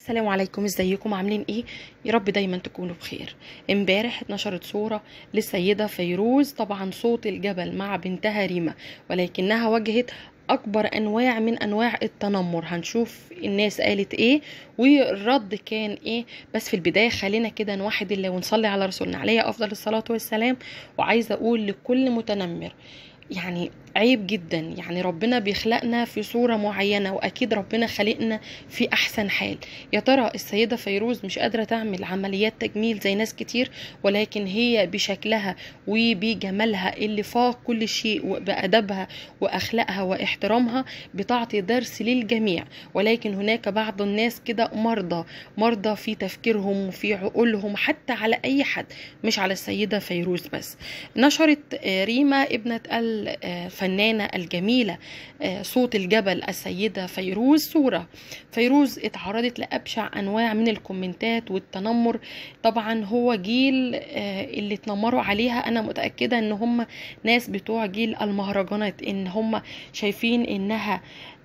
السلام عليكم ازيكم عاملين ايه يا رب دايما تكونوا بخير امبارح اتنشرت صورة للسيدة فيروز طبعا صوت الجبل مع بنتها ريما ولكنها واجهت اكبر انواع من انواع التنمر هنشوف الناس قالت ايه والرد كان ايه بس في البدايه خلينا كده نوحد الله ونصلي على رسولنا عليه افضل الصلاه والسلام وعايزه اقول لكل متنمر يعني عيب جدا يعني ربنا بيخلقنا في صورة معينة وأكيد ربنا خلقنا في أحسن حال يا ترى السيدة فيروز مش قادرة تعمل عمليات تجميل زي ناس كتير ولكن هي بشكلها وبجمالها اللي فاق كل شيء وبأدبها وأخلاقها واحترامها بتعطي درس للجميع ولكن هناك بعض الناس كده مرضى مرضى في تفكيرهم وفي عقولهم حتى على أي حد مش على السيدة فيروز بس نشرت ريما ابنة الفنانة الجميلة صوت الجبل السيدة فيروز صورة فيروز اتعرضت لأبشع أنواع من الكومنتات والتنمر طبعا هو جيل اللي اتنمروا عليها أنا متأكدة إن هم ناس بتوع جيل المهرجانات إن هم شايفين إنها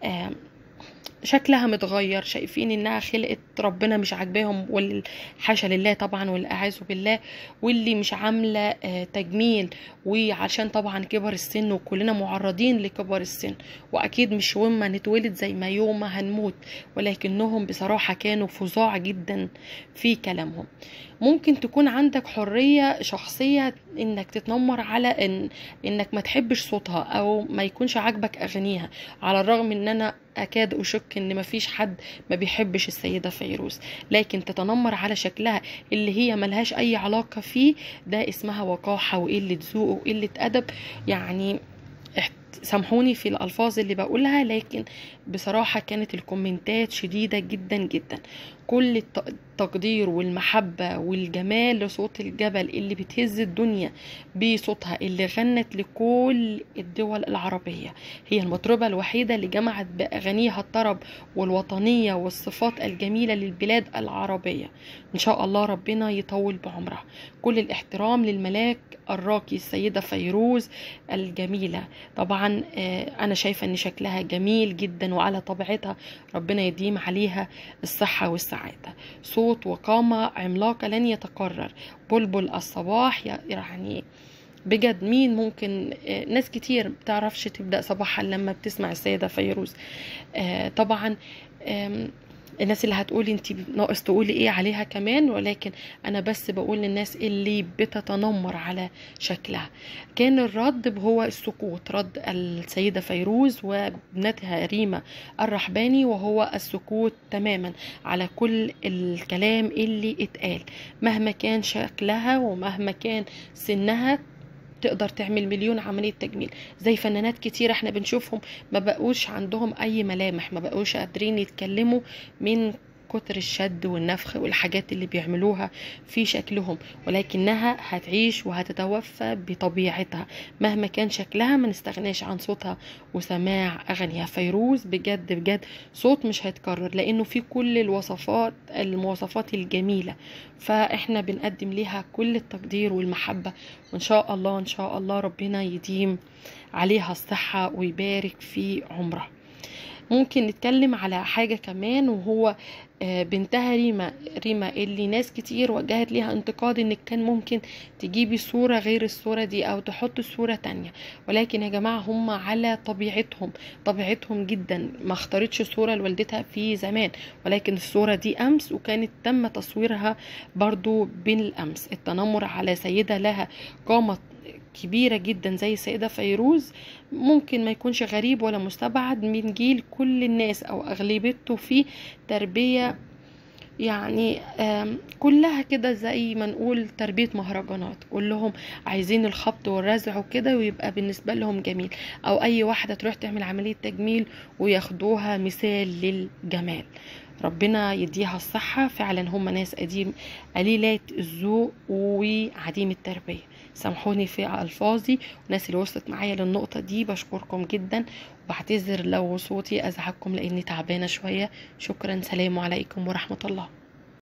شكلها متغير شايفين انها خلقت ربنا مش عاجباهم والحاشا لله طبعا والاعاذ بالله واللي مش عامله تجميل وعشان طبعا كبر السن وكلنا معرضين لكبر السن واكيد مش يوم ما نتولد زي ما يوم ما هنموت ولكنهم بصراحه كانوا فظاع جدا في كلامهم ممكن تكون عندك حريه شخصيه انك تتنمر على ان انك ما تحبش صوتها او ما يكونش عاجبك اغانيها على الرغم ان انا اكاد اشك ان مفيش حد ما بيحبش السيده فيروز لكن تتنمر على شكلها اللي هي ملهاش اي علاقه فيه ده اسمها وقاحه وقله ذوق وقله ادب يعني سامحوني في الالفاظ اللي بقولها لكن بصراحه كانت الكومنتات شديده جدا جدا كل التقدير والمحبة والجمال لصوت الجبل اللي بتهز الدنيا بصوتها اللي غنت لكل الدول العربية هي المطربة الوحيدة اللي جمعت بأغانيها الطرب والوطنية والصفات الجميلة للبلاد العربية إن شاء الله ربنا يطول بعمرها كل الاحترام للملاك الراقي السيدة فيروز الجميلة طبعا أنا شايفة أن شكلها جميل جدا وعلى طبيعتها ربنا يديم عليها الصحة والسعادة صوت وقامة عملاقة لن يتكرر بلبل الصباح يعني بجد مين ممكن ناس كتير بتعرفش تبدأ صباحها لما بتسمع السيدة فيروز طبعا الناس اللي هتقولي انت ناقص تقولي ايه عليها كمان ولكن انا بس بقول للناس اللي بتتنمر على شكلها كان الرد هو السكوت رد السيدة فيروز وابنتها ريما الرحباني وهو السكوت تماما على كل الكلام اللي اتقال مهما كان شكلها ومهما كان سنها تقدر تعمل مليون عملية تجميل زي فنانات كتير احنا بنشوفهم ما بقوش عندهم اي ملامح ما بقوش قادرين يتكلموا من كتر الشد والنفخ والحاجات اللي بيعملوها في شكلهم ولكنها هتعيش وهتتوفى بطبيعتها مهما كان شكلها ما نستغناش عن صوتها وسماع اغانيها فيروز بجد بجد صوت مش هيتكرر لانه في كل الوصفات المواصفات الجميله فاحنا بنقدم ليها كل التقدير والمحبه وان شاء الله ان شاء الله ربنا يديم عليها الصحه ويبارك في عمرها ممكن نتكلم على حاجة كمان وهو بنتها ريما ريما اللي ناس كتير وجهت ليها انتقاد انك كان ممكن تجيبي صورة غير الصورة دي او تحط صورة تانية ولكن يا جماعة هم على طبيعتهم طبيعتهم جدا ما اختارتش صورة لوالدتها في زمان ولكن الصورة دي امس وكانت تم تصويرها برضو بالامس التنمر على سيدة لها قامت كبيرة جدا زي السيدة فيروز ممكن ما يكونش غريب ولا مستبعد من جيل كل الناس أو أغلبيته في تربية يعني كلها كده زي ما نقول تربية مهرجانات كلهم عايزين الخبط والرزع وكده ويبقى بالنسبة لهم جميل أو أي واحدة تروح تعمل عملية تجميل وياخدوها مثال للجمال ربنا يديها الصحة فعلا هم ناس قديم قليلات الذوق وعديم التربية سامحوني في ألفاظي والناس اللي وصلت معايا للنقطة دي بشكركم جدا وبعتذر لو صوتي أزعجكم لأني تعبانة شوية شكرا سلام عليكم ورحمة الله